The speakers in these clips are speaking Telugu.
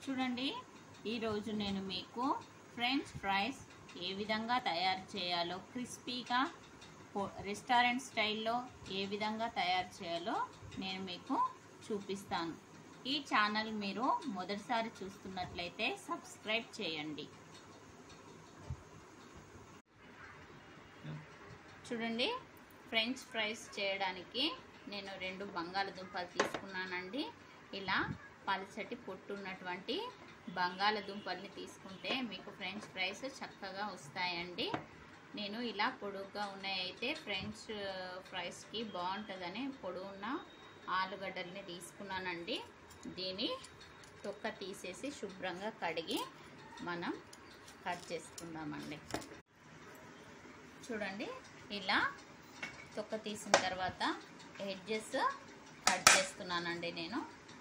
చూడండి ఈరోజు నేను మీకు ఫ్రెంచ్ ఫ్రైస్ ఏ విధంగా తయారు చేయాలో క్రిస్పీగా హో- రెస్టారెంట్ స్టైల్లో ఏ విధంగా తయారు చేయాలో నేను మీకు చూపిస్తాను ఈ ఛానల్ మీరు మొదటిసారి చూస్తున్నట్లయితే సబ్స్క్రైబ్ చేయండి చూడండి ఫ్రెంచ్ ఫ్రైస్ చేయడానికి నేను రెండు బంగాళదుంపలు తీసుకున్నానండి ఇలా పలచటి పొట్టు ఉన్నటువంటి బంగాళదుంపల్ని తీసుకుంటే మీకు ఫ్రెంచ్ ఫ్రైస్ చక్కగా వస్తాయండి నేను ఇలా పొడుగ్గా ఉన్నాయైతే ఫ్రెంచ్ ఫ్రైస్కి బాగుంటుందని పొడుగున్న ఆలుగడ్డల్ని తీసుకున్నానండి దీని తొక్క తీసేసి శుభ్రంగా కడిగి మనం కట్ చేసుకుందామండి చూడండి ఇలా తొక్క తీసిన తర్వాత ఎడ్జెస్ కట్ చేస్తున్నానండి నేను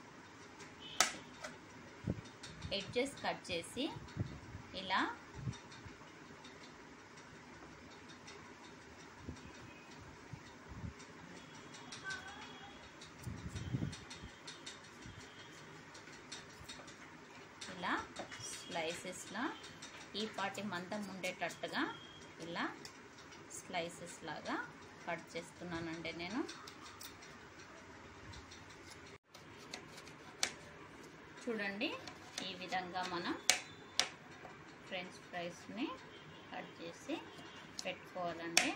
ఎడ్జెస్ కట్ చేసి ఇలా ఇలా స్లైసెస్లా ఈ పాటి మందం ఉండేటట్టుగా ఇలా స్లైసెస్ లాగా కట్ చేస్తున్నానండి నేను చూడండి ఈ విధంగా మనం ఫ్రెంచ్ ఫ్రైస్ని కట్ చేసి పెట్టుకోవాలండి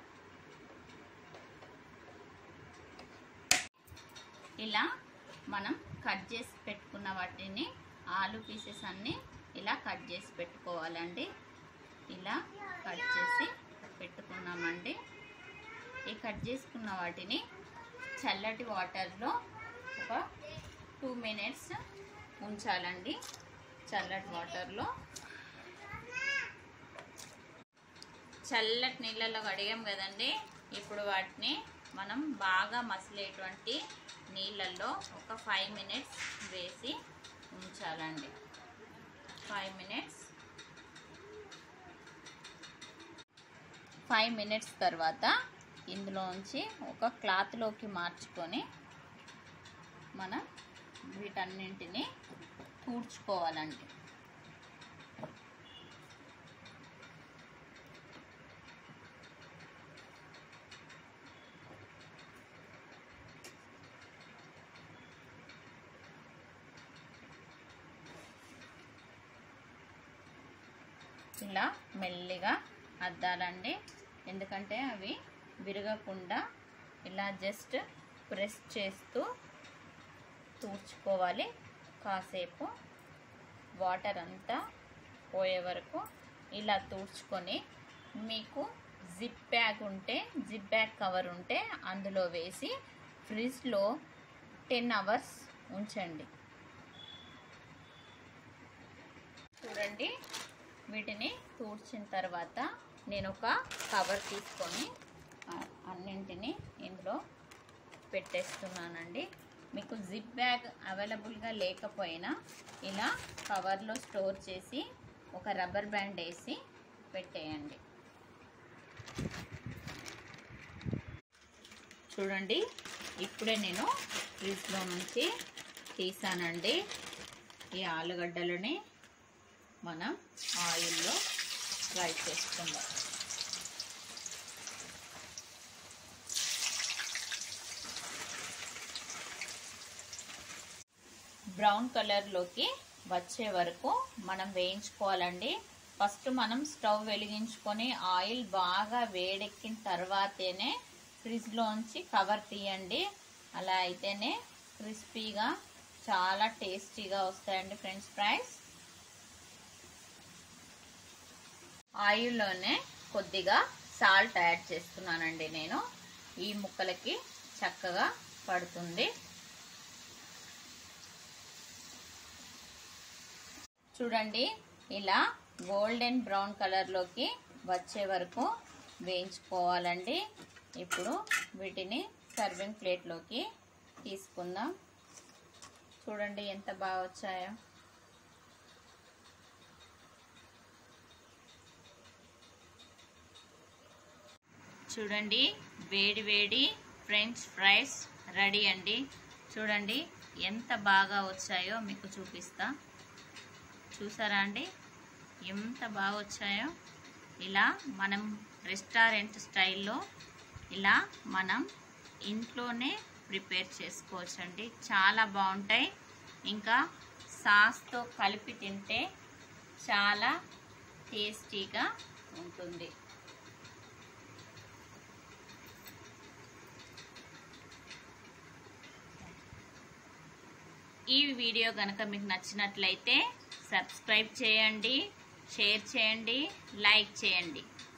ఇలా మనం కట్ చేసి పెట్టుకున్న వాటిని ఆలు పీసెస్ అన్నీ ఇలా కట్ చేసి పెట్టుకోవాలండి ఇలా కట్ చేసి పెట్టుకున్నామండి ఈ కట్ చేసుకున్న వాటిని చల్లటి వాటర్లో ఒక టూ మినిట్స్ ఉంచాలండి చల్లటి వాటర్లో చల్లటి నీళ్ళలో కడిగాం కదండి ఇప్పుడు వాటిని మనం బాగా మసిలేటువంటి నీళ్ళల్లో ఒక ఫైవ్ మినిట్స్ వేసి ఉంచాలండి ఫైవ్ మినిట్స్ ఫైవ్ మినిట్స్ తర్వాత ఇందులోంచి ఒక క్లాత్లోకి మార్చుకొని మనం వీటన్నింటిని తూడ్చుకోవాలండి ఇలా మెల్లిగా అద్దాలండి ఎందుకంటే అవి విరగకుండా ఇలా జస్ట్ ప్రెస్ చేస్తూ తూర్చుకోవాలి కాసేపు వాటర్ అంతా పోయే వరకు ఇలా తూడ్చుకొని మీకు జిప్ బ్యాగ్ ఉంటే జిప్ బ్యాగ్ కవర్ ఉంటే అందులో వేసి ఫ్రిడ్జ్లో టెన్ అవర్స్ ఉంచండి చూడండి వీటిని తూడ్చిన తర్వాత నేను ఒక కవర్ తీసుకొని ఆ, అన్నింటినీ ఇందులో పెట్టేస్తున్నానండి మీకు జిప్ బ్యాగ్ అవైలబుల్గా లేకపోయినా ఇలా కవర్లో స్టోర్ చేసి ఒక రబ్బర్ బ్యాండ్ వేసి పెట్టేయండి చూడండి ఇప్పుడే నేను ఫ్రిడ్జ్లో నుంచి తీసానండి ఈ ఆలుగడ్డలని మనం ఆయిల్లో ఫ్రై చేసుకుందాం బ్రౌన్ కలర్లోకి వచ్చే వరకు మనం వేయించుకోవాలండి ఫస్ట్ మనం స్టవ్ వెలిగించుకొని ఆయిల్ బాగా వేడెక్కిన తర్వాతనే ఫ్రిడ్జ్లోంచి కవర్ తీయండి అలా అయితేనే క్రిస్పీగా చాలా టేస్టీగా వస్తాయండి ఫ్రెంచ్ ఫ్రైస్ ఆయిల్లోనే కొద్దిగా సాల్ట్ యాడ్ చేస్తున్నానండి నేను ఈ ముక్కలకి చక్కగా పడుతుంది చూడండి ఇలా గోల్డెన్ బ్రౌన్ కలర్లోకి వచ్చే వరకు వేయించుకోవాలండి ఇప్పుడు వీటిని సర్వింగ్ ప్లేట్లోకి తీసుకుందాం చూడండి ఎంత బాగా వచ్చాయో చూడండి వేడి వేడి ఫ్రెంచ్ ఫ్రైస్ రెడీ అండి చూడండి ఎంత బాగా వచ్చాయో మీకు చూపిస్తా చూసారా అండి ఎంత బాగా వచ్చాయో ఇలా మనం రెస్టారెంట్ స్టైల్లో ఇలా మనం ఇంట్లోనే ప్రిపేర్ చేసుకోవచ్చండి చాలా బాగుంటాయి ఇంకా సాస్తో కలిపి తింటే చాలా టేస్టీగా ఉంటుంది ఈ వీడియో కనుక మీకు నచ్చినట్లయితే సబ్స్క్రైబ్ చేయండి షేర్ చేయండి లైక్ చేయండి